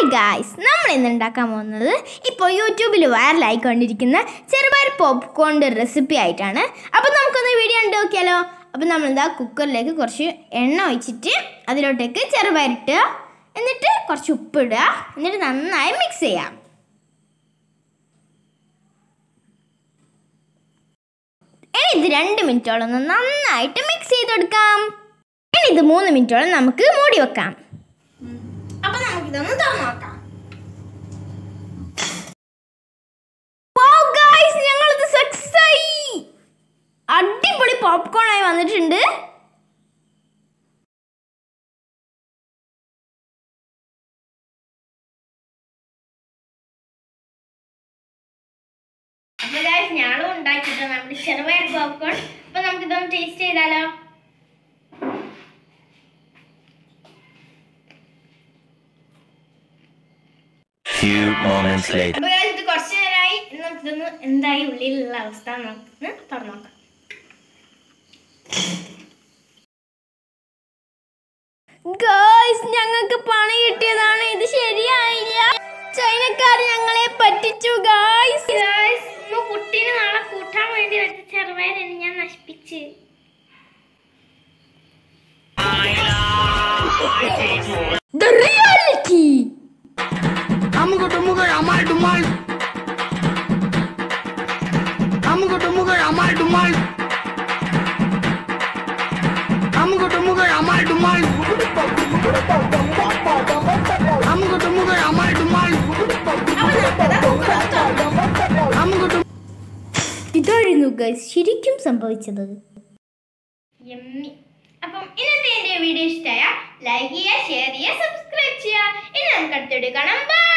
Hi guys നമ്മൾ ഇന്ന് ഉണ്ടാക്കാൻ പോകുന്നത് ഇപ്പോൾ യൂട്യൂബിൽ വൈറലായിക്കൊണ്ടിരിക്കുന്ന ചെറുപയർ പോപ്കോണിൻ്റെ റെസിപ്പി ആയിട്ടാണ് അപ്പോൾ നമുക്കൊന്ന് വീഡിയോ ഉണ്ട് നോക്കിയാലോ അപ്പോൾ നമ്മളെന്താ കുക്കറിലേക്ക് കുറച്ച് എണ്ണ ഒഴിച്ചിട്ട് അതിലോട്ടേക്ക് ചെറുപയർ ഇട്ടുക എന്നിട്ട് കുറച്ച് ഉപ്പിടുക എന്നിട്ട് നന്നായി മിക്സ് ചെയ്യാം ഇനി ഇത് രണ്ട് മിനിറ്റോളം ഒന്ന് നന്നായിട്ട് മിക്സ് ചെയ്ത് കൊടുക്കാം ഇനി ഇത് മൂന്ന് മിനിറ്റോളം നമുക്ക് മൂടി വെക്കാം അപ്പൊ നമുക്കിതൊന്ന് തുറന്നു നോക്കാം Wow, guys, ഞങ്ങളിത് success ആയി അടിപൊളി പോപ്കോൺ ആയി വന്നിട്ടുണ്ട് അപ്പൊ ഗായ്സ് ഞാനും ഉണ്ടാക്കിയിട്ട് നമ്മുടെ ചെറുപയർ പോപ്കോൺ അപ്പൊ നമുക്കിതൊന്ന് ടേസ്റ്റ് ചെയ്താലോ Few moments later. അപ്പൊ guys, ഇത് കുറച്ച് നേരമായി ഇനി നമുക്കിതൊന്ന് എന്തായി ഉള്ളിലുള്ള അവസ്ഥ നമുക്ക് തുറന്നു നോക്കാം ഗായ്സ് ഞങ്ങൾക്ക് പണി കിട്ടിയതാണ് ഇത് ശരിയായില്ല ചൈനക്കാർ ഞങ്ങളെ പറ്റിച്ചു ഗായ്സ് ഗായ്സ് കുട്ടീനെ നാളെ കൂട്ടാൻ വേണ്ടി വെച്ച ചെറുപയറാണ് ഞാൻ നശിപ്പിച്ച് The reality! Amugo tumugo amal dumal. Amugo tumugo amal dumal. Amugo tumugo amal dumal. Amugo tumugo amal dumal. Amugo tum- ഇതായിരുന്നു ഗൈസ് ശരിക്കും സംഭവിച്ചത് അപ്പം ഇന്നത്തെ എന്റെ വീഡിയോ ഇഷ്ടമായ ലൈക്ക് ചെയ്യുക ഷെയർ ചെയ്യുക സബ്സ്ക്രൈബ് ചെയ്യുക ഇനി നമുക്ക് അടുത്തോട്ട് കാണാം ബൈ